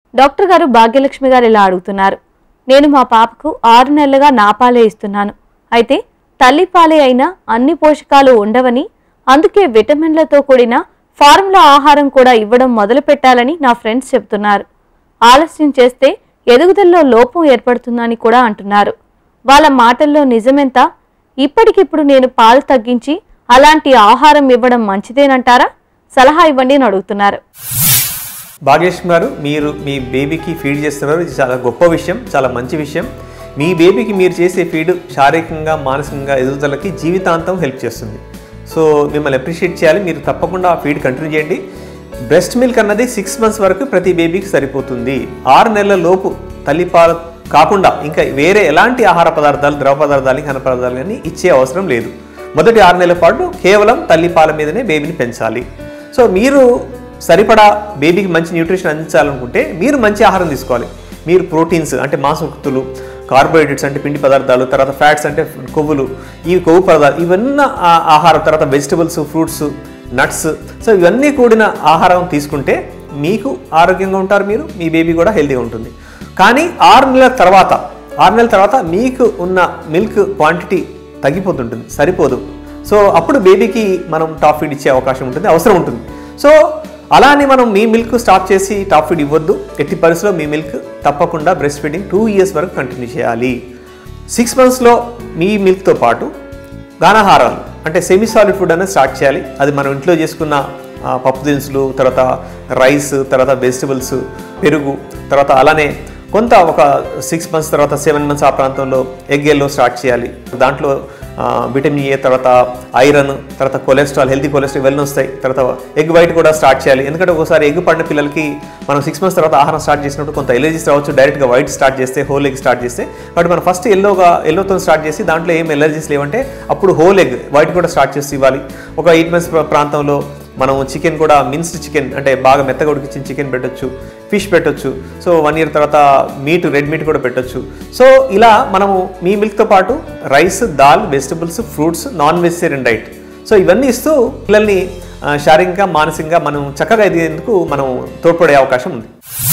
doctor గారు భాగ్యలక్ష్మి గారు ఇలా అడుగుతున్నారు నేను మా పాపకు ఆరు నెలలుగా నా పాలే ఇస్తున్నాను అయితే తల్లి పాలే అయినా అన్ని పోషకాలు ఉండవని అందుకే విటమిన్లతో కూడిన ఫార్ములా ఆహారం కూడా ఇవ్వడం మొదలు పెట్టాలని నా ఫ్రెండ్స్ చెప్తున్నారు ఆలస్యం చేస్తే ఎదుగుదలలో లోపం ఏర్పడుతుందని కూడా అంటున్నారు వాళ్ళ మాటల్లో నిజమెంత ఇప్పటికిప్పుడు నేను పాలు తగ్గించి అలాంటి ఆహారం ఇవ్వడం మంచిదేనంటారా సలహా ఇవ్వండి అని అడుగుతున్నారు భాగ్యలక్ష్మి గారు మీరు మీ బేబీకి ఫీడ్ చేస్తున్నారు ఇది చాలా గొప్ప విషయం చాలా మంచి విషయం మీ బేబీకి మీరు చేసే ఫీడ్ శారీరకంగా మానసికంగా ఎదుగుదలకి జీవితాంతం హెల్ప్ చేస్తుంది సో మిమ్మల్ని అప్రిషియేట్ చేయాలి మీరు తప్పకుండా ఆ ఫీడ్ కంటిన్యూ చేయండి బ్రెస్ట్ మిల్క్ అన్నది సిక్స్ మంత్స్ వరకు ప్రతి బేబీకి సరిపోతుంది ఆరు నెలల లోపు తల్లిపాలు కాకుండా ఇంకా వేరే ఎలాంటి ఆహార పదార్థాలు ద్రవ పదార్థాలు ఘన పదార్థాలు కానీ ఇచ్చే అవసరం లేదు మొదటి ఆరు నెలల పాటు కేవలం తల్లిపాల మీదనే బేబీని పెంచాలి సో మీరు సరిపడా బేబీకి మంచి న్యూట్రిషన్ అందించాలనుకుంటే మీరు మంచి ఆహారం తీసుకోవాలి మీరు ప్రోటీన్స్ అంటే మాంసకృతులు కార్బోహైడ్రేట్స్ అంటే పిండి పదార్థాలు తర్వాత ఫ్యాట్స్ అంటే కొవ్వులు ఈ కొవ్వు పదార్థాలు ఇవన్నీ ఆ- ఆహారం తర్వాత వెజిటబుల్స్ ఫ్రూట్స్ నట్స్ సో ఇవన్నీ కూడిన ఆహారం తీసుకుంటే మీకు ఆరోగ్యంగా ఉంటారు మీరు మీ బేబీ కూడా హెల్తీగా ఉంటుంది కానీ ఆరు నెలల తర్వాత ఆరు నెలల తర్వాత మీకు ఉన్న మిల్క్ క్వాంటిటీ తగ్గిపోతుంటుంది సరిపోదు సో అప్పుడు బేబీకి మనం టాప్ ఫీడ్ ఇచ్చే అవకాశం ఉంటుంది అవసరం ఉంటుంది సో అలా అని మనం మీ మిల్క్ స్టాప్ చేసి టాప్ ఫీడ్ ఇవ్వద్దు ఎట్టి పరిస్థితిలో మీ మిల్క్ తప్పకుండా బ్రెస్ట్ ఫీడింగ్ టూ ఇయర్స్ వరకు కంటిన్యూ చేయాలి సిక్స్ మంత్స్లో మీ మిల్క్తో పాటు గానాహారాలు అంటే సెమీ సాలిడ్ ఫుడ్ అనేది స్టార్ట్ చేయాలి అది మనం ఇంట్లో చేసుకున్న ఆ, పప్పు దినుసులు తర్వాత రైస్ తర్వాత వెజిటబుల్స్ పెరుగు తర్వాత అలానే కొంత ఒక సిక్స్ మంత్స్ తర్వాత సెవెన్ మంత్స్ ఆ ప్రాంతంలో ఎగ్ ఎల్లో స్టార్ట్ చేయాలి దాంట్లో ఆ, విటమిన్ ఏ తర్వాత ఐరన్ తర్వాత కొలెస్ట్రాల్ హెల్తీ కొలెస్ట్రాల్ ఇవన్నీ వస్తాయి తర్వాత ఎగ్ వైట్ కూడా స్టార్ట్ చేయాలి ఎందుకంటే ఒకసారి ఎగ్ పడిన పిల్లలకి మనం సిక్స్ మంత్స్ తర్వాత ఆహారం స్టార్ట్ చేసినప్పుడు కొంత ఎలర్జీస్ రావచ్చు డైరెక్ట్గా వైట్ స్టార్ట్ చేస్తే హోల్ ఎగ్ స్టార్ట్ చేస్తే బట్ మనం ఫస్ట్ ఎల్లోగా ఎల్లోతో స్టార్ట్ చేసి దాంట్లో ఏం ఎలర్జీస్ లేవంటే అప్పుడు హోల్ ఎగ్ వైట్ కూడా స్టార్ట్ చేసి ఇవ్వాలి ఒక ఎయిట్ మంత్స్ ప్రాంతంలో మనం చికెన్ కూడా మిన్స్డ్ చికెన్ అంటే బాగా మెత్తగా ఉడికించిన చికెన్ పెట్టొచ్చు ఫిష్ పెట్టొచ్చు సో వన్ ఇయర్ తర్వాత మీట్ రెడ్ మీట్ కూడా పెట్టొచ్చు సో ఇలా మనము మీ మిల్క్తో పాటు rice dal vegetables fruits non vegetarian diet so ఇవన్నీ ఇస్తూ పిల్లల్ని ఆ, శారీరకంగా మానసికంగా మనం చక్కగా ఎదిగేందుకు మనం తోడ్పడే అవకాశం ఉంది